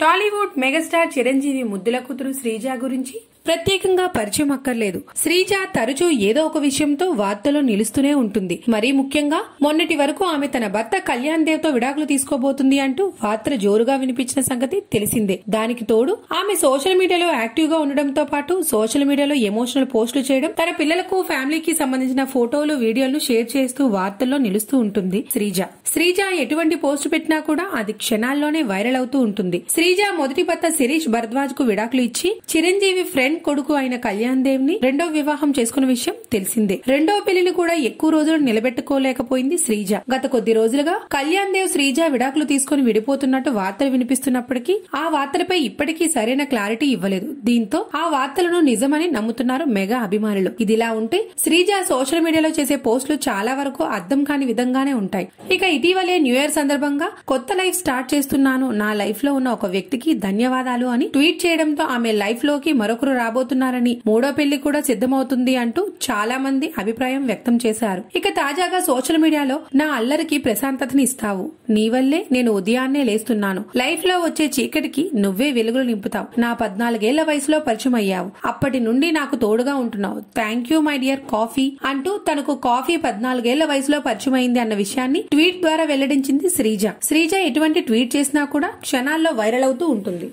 Tollywood megastar Chiranjeevi ముద్దుల కూతురు శ్రీజ గురించి ప్రత్యేకంగా పరిచయం అక్కర్లేదు శ్రీజ తరచూ ఏదో ఒక విషయంతో వార్తలో నిలుస్తూనే ఉంటుంది మరీ ముఖ్యంగా మొన్నటి వరకు ఆమె తన భర్త కళ్యాణ్ దేవ్ తో విడాకులు తీసుకోబోతుంది అంటూ వార్తలు జోరుగా వినిపించిన సంగతి తెలిసిందే దానికి తోడు ఆమె సోషల్ మీడియాలో యాక్టివ్ గా ఉండడంతో పాటు సోషల్ మీడియాలో ఎమోషనల్ పోస్టులు చేయడం తన పిల్లలకు ఫ్యామిలీకి సంబంధించిన ఫోటోలు వీడియోలు షేర్ చేస్తూ వార్తల్లో నిలుస్తూ ఉంటుంది శ్రీజ శ్రీజ ఎటువంటి పోస్ట్ పెట్టినా కూడా అది క్షణాల్లోనే వైరల్ అవుతూ ఉంటుంది శ్రీజ మొదటి భర్త శిరీష్ భరద్వాజ్ కు విడాకులు ఇచ్చి చిరంజీవి ఫ్రెండ్ కొడుకు అయిన కళ్యాణ్ దేవ్ ని రెండో వివాహం చేసుకున్న విషయం తెలిసిందే రెండో పెళ్లిని కూడా ఎక్కువ రోజులు నిలబెట్టుకోలేకపోయింది శ్రీజ గత కొద్ది రోజులుగా కళ్యాణ్ దేవ్ శ్రీజ విడాకులు తీసుకుని విడిపోతున్నట్టు వార్తలు వినిపిస్తున్నప్పటికీ ఆ వార్తలపై ఇప్పటికీ సరైన క్లారిటీ ఇవ్వలేదు దీంతో ఆ వార్తలను నిజమని నమ్ముతున్నారు మెగా అభిమానులు ఇదిలా ఉంటే శ్రీజ సోషల్ మీడియాలో చేసే పోస్టులు చాలా వరకు అర్థం కాని విధంగానే ఉంటాయి ఇక ఇటీవలే న్యూ ఇయర్ సందర్భంగా కొత్త లైఫ్ స్టార్ట్ చేస్తున్నాను నా లైఫ్ లో ఉన్న ఒక వ్యక్తికి ధన్యవాదాలు అని ట్వీట్ చేయడంతో ఆమె లైఫ్ లోకి మరొకరు రాబోతున్నారని మూడో పెళ్లి కూడా సిద్ధమవుతుంది అంటూ చాలా మంది అభిప్రాయం వ్యక్తం చేశారు ఇక తాజాగా సోషల్ మీడియాలో నా అల్లరికి ప్రశాంతతని ఇస్తావు నీ వల్లే నేను ఉదయాన్నే లేస్తున్నాను లైఫ్ లో వచ్చే చీకటికి నువ్వే వెలుగులు నింపుతావు నా పద్నాలుగేళ్ల వయసులో పరిచయం అయ్యావు అప్పటి నుండి నాకు తోడుగా ఉంటున్నావు thank you my dear coffee అంటూ తనకు కాఫీ పద్నాలుగేళ్ల వయసులో పరిచయం అయింది అన్న విషయాన్ని ట్వీట్ ద్వారా వెల్లడించింది శ్రీజ శ్రీజ ఎటువంటి ట్వీట్ చేసినా కూడా క్షణాల్లో వైరల్ అవుతూ ఉంటుంది